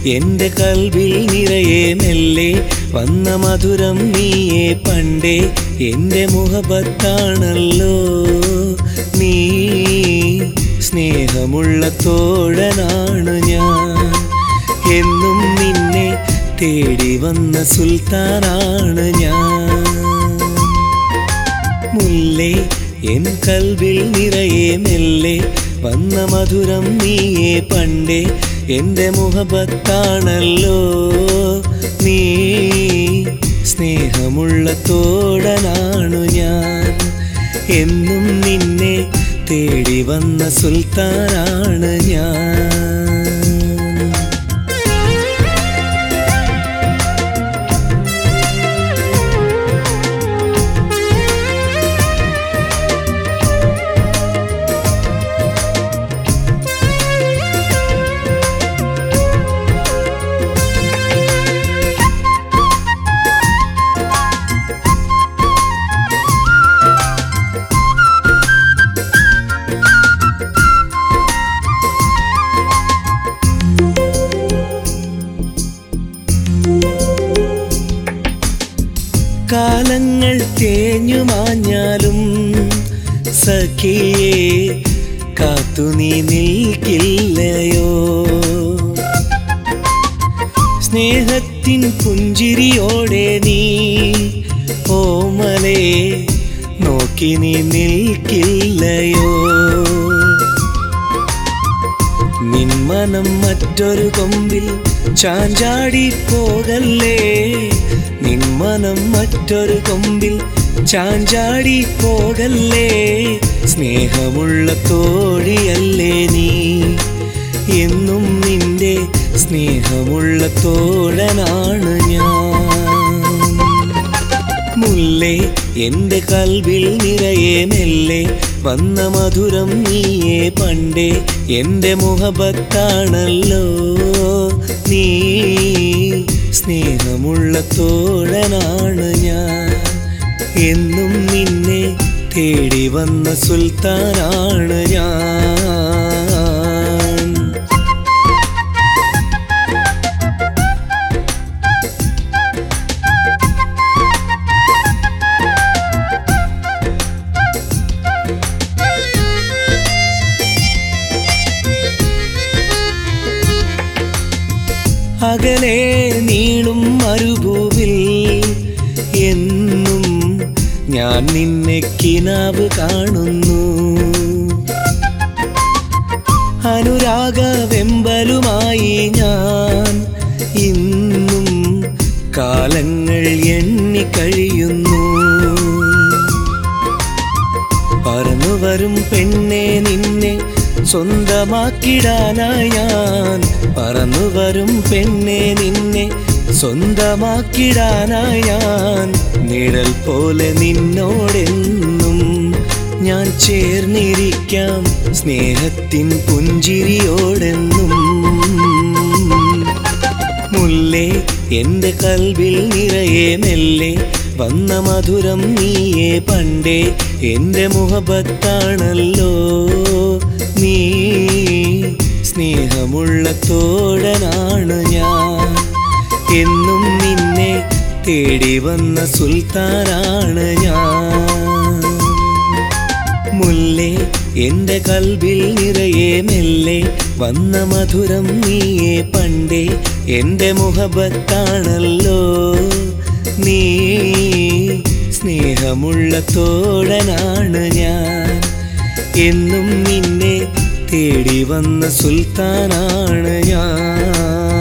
എന്റെ കൽവിൽ നിറയെ മെല്ലെ വന്ന മധുരം നീയെ പണ്ടേ എന്റെ മുഖപത്താണല്ലോ നീ സ്നേഹമുള്ള തോഴനാണ് ഞാൻ എന്നും നിന്നെ തേടി വന്ന സുൽത്താനാണ് ഞാൻ മുല്ലേ എൻ കൽവിൽ നിറയെ മെല്ലെ വന്ന മധുരം നീയെ പണ്ടേ എന്റെ മുഖപത്താണല്ലോ നീ സ്നേഹമുള്ള തോടനാണു ഞാൻ എന്നും നിന്നെ തേടി വന്ന സുൽത്താനാണ് ഞാൻ കാലങ്ങൾ തേഞ്ഞു മാഞ്ഞാലും സഖിയെ കാത്തു നീ നിൽക്കില്ലയോ സ്നേഹത്തിൻ പുഞ്ചിരിയോടെ നീ ഓമലെ നോക്കി നീ നിൽക്കില്ലയോ നിന്മനം മറ്റൊരു കൊമ്പിൽ ചാഞ്ചാടി പോകല്ലേ നിന്മനം മറ്റൊരു കൊമ്പിൽ ചാഞ്ചാടി പോകല്ലേ സ്നേഹമുള്ള തോഴിയല്ലേ നീ എന്നും നിന്റെ സ്നേഹമുള്ള തോഴനാണ് ഞാൻ മുല്ലേ എന്റെ കൽവിൽ നിറയെ മെല്ലെ വന്ന മധുരം നീയെ പണ്ടേ എന്റെ മുഖപത്താണല്ലോ നീ സ്നേഹമുള്ള തോഴനാണ് ഞാൻ എന്നും നിന്നെ തേടി വന്ന സുൽത്താനാണ് ഞാൻ അകലെ നീളും മരുഭൂവിൽ എന്നും ഞാൻ നിന്നെ കിനാവ് കാണുന്നു അനുരാഗ വെമ്പലുമായി ഞാൻ ഇന്നും കാലങ്ങൾ എണ്ണി കഴിയുന്നു പറന്നു വരും പെണ്ണെ നിന്നെ സ്വന്തമാക്കിടാനായി ഞാൻ പറന്നു വരും പെണ്ണെ നിന്നെ സ്വന്തമാക്കിടാനായി ഞാൻ നിഴൽ പോലെ നിന്നോടെന്നും ഞാൻ ചേർന്നിരിക്കാം സ്നേഹത്തിൻ പുഞ്ചിരിയോടെന്നും മുല്ലേ എന്റെ കൽവിൽ നിറയെ മെല്ലെ വന്ന മധുരം നീയെ പണ്ടേ എന്റെ മുഖപത്താണല്ലോ നീ സ്നേഹമുള്ള തോഴനാണ് ഞാൻ എന്നും നിന്നെ തേടി വന്ന സുൽത്താനാണ് ഞാൻ മുല്ലേ എന്റെ കൽവിൽ നിറയെ മെല്ലെ വന്ന മധുരം നീയെ പണ്ടേ എന്റെ മുഖപത്താണല്ലോ നീ സ്നേഹമുള്ള തോഴനാണ് ഞാൻ എന്നും നിന്നെ തേടി വന്ന സുൽത്താനാണ് ഞാൻ